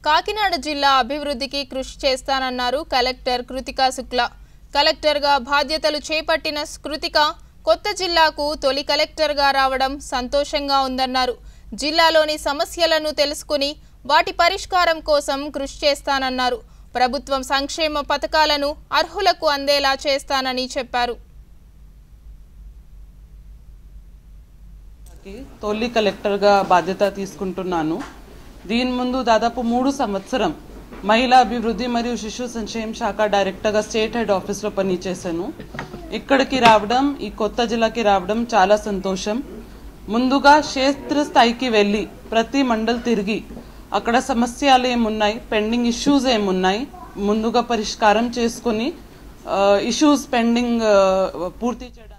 కాకినాడ జిల్లా అభివృద్ధికి కృషి చేస్తానన్నారు కలెక్టర్ కృతికా శుక్ల కలెక్టర్గా బాధ్యతలు చేపట్టిన కృతిక కొత్త జిల్లాకు తొలి కలెక్టర్గా రావడం సంతోషంగా ఉందన్నారు జిల్లాలోని సమస్యలను తెలుసుకుని వాటి పరిష్కారం కోసం కృషి చేస్తానన్నారు ప్రభుత్వం సంక్షేమ పథకాలను అర్హులకు అందేలా చేస్తానని చెప్పారు కి తొలి కలెక్టర్గా బాధ్యత తీసుకుంటున్నాను దీని ముందు దాదాపు మూడు సంవత్సరం మహిళా అభివృద్ధి మరియు శిశు సంక్షేమ శాఖ డైరెక్టర్గా స్టేట్ హెడ్ ఆఫీస్లో పనిచేశాను ఇక్కడికి రావడం ఈ కొత్త జిల్లాకి రావడం చాలా సంతోషం ముందుగా క్షేత్ర స్థాయికి వెళ్ళి ప్రతి మండల్ తిరిగి అక్కడ సమస్యలు ఏమున్నాయి పెండింగ్ ఇష్యూస్ ఏమున్నాయి ముందుగా పరిష్కారం చేసుకొని ఇష్యూస్ పెండింగ్ పూర్తి చేయడానికి